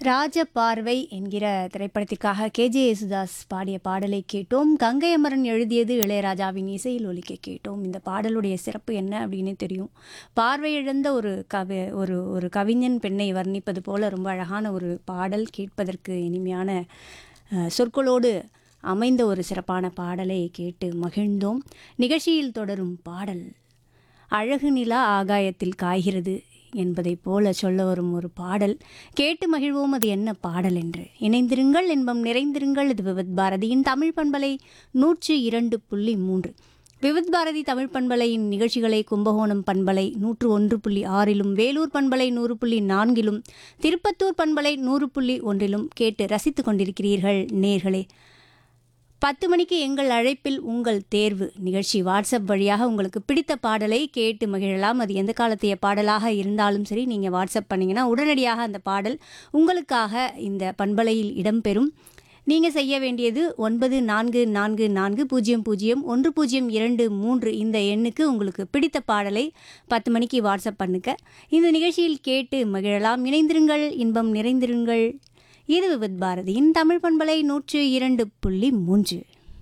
ராஜபார்வை என்கிற திரைப்படத்திற்காக கேஜே யேசுதாஸ் பாடிய பாடலை கேட்டோம் கங்கை அமரன் எழுதியது இளையராஜாவின் இசையில் ஒலிக்க கேட்டோம் இந்த பாடலுடைய சிறப்பு என்ன அப்படின்னு தெரியும் பார்வையிழந்த ஒரு கவி ஒரு ஒரு கவிஞன் பெண்ணை வர்ணிப்பது போல ரொம்ப அழகான ஒரு பாடல் கேட்பதற்கு இனிமையான அஹ், சொற்களோடு அமைந்த ஒரு சிறப்பான பாடலை கேட்டு மகிழ்ந்தோம் நிகழ்ச்சியில் தொடரும் பாடல் அழகு நிலா ஆகாயத்தில் காய்கிறது என்பதைப் போல சொல்ல வரும் ஒரு பாடல் கேட்டு மகிழ்வோம் அது என்ன பாடல் என்று இணைந்திருங்கள் இன்பம் நிறைந்திருங்கள் இது விவித் பாரதியின் தமிழ் பண்பலை நூற்று இரண்டு புள்ளி மூன்று விவித் பாரதி தமிழ் பண்பலையின் நிகழ்ச்சிகளை கும்பகோணம் பண்பலை நூற்று ஒன்று புள்ளி ஆறிலும் வேலூர் பண்பலை நூறு புள்ளி நான்கிலும் திருப்பத்தூர் பண்பலை நூறு புள்ளி ஒன்றிலும் கேட்டு ரசித்துக் கொண்டிருக்கிறீர்கள் நேர்களே பத்து மணிக்கு எங்கள் அழைப்பில் உங்கள் தேர்வு நிகழ்ச்சி வாட்ஸ்அப் வழியாக உங்களுக்கு பிடித்த பாடலை கேட்டு மகிழலாம் அது எந்த காலத்தைய பாடலாக இருந்தாலும் சரி நீங்கள் வாட்ஸ்அப் பண்ணிங்கன்னா உடனடியாக அந்த பாடல் உங்களுக்காக இந்த பண்பலையில் இடம்பெறும் நீங்கள் செய்ய வேண்டியது ஒன்பது நான்கு நான்கு நான்கு பூஜ்ஜியம் பூஜ்ஜியம் ஒன்று பூஜ்ஜியம் இரண்டு மூன்று இந்த எண்ணுக்கு உங்களுக்கு பிடித்த பாடலை பத்து மணிக்கு வாட்ஸ்அப் பண்ணுங்க இந்த நிகழ்ச்சியில் கேட்டு மகிழலாம் இணைந்திருங்கள் இன்பம் நிறைந்திருங்கள் இது விவித் பாரதியின் தமிழ் பண்பலை நூற்று இரண்டு புள்ளி மூன்று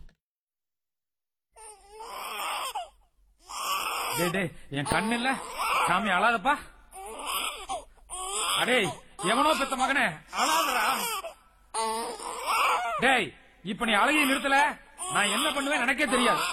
டேய் டேய் என் கண்ணு இல்ல சாமி அழாதப்பா அடே எவனோ பெத்த மகனே அழாதடா டேய் இப்ப நீ அழகிய நிறுத்தல நான் என்ன பண்ணுவேன் எனக்கே தெரியாது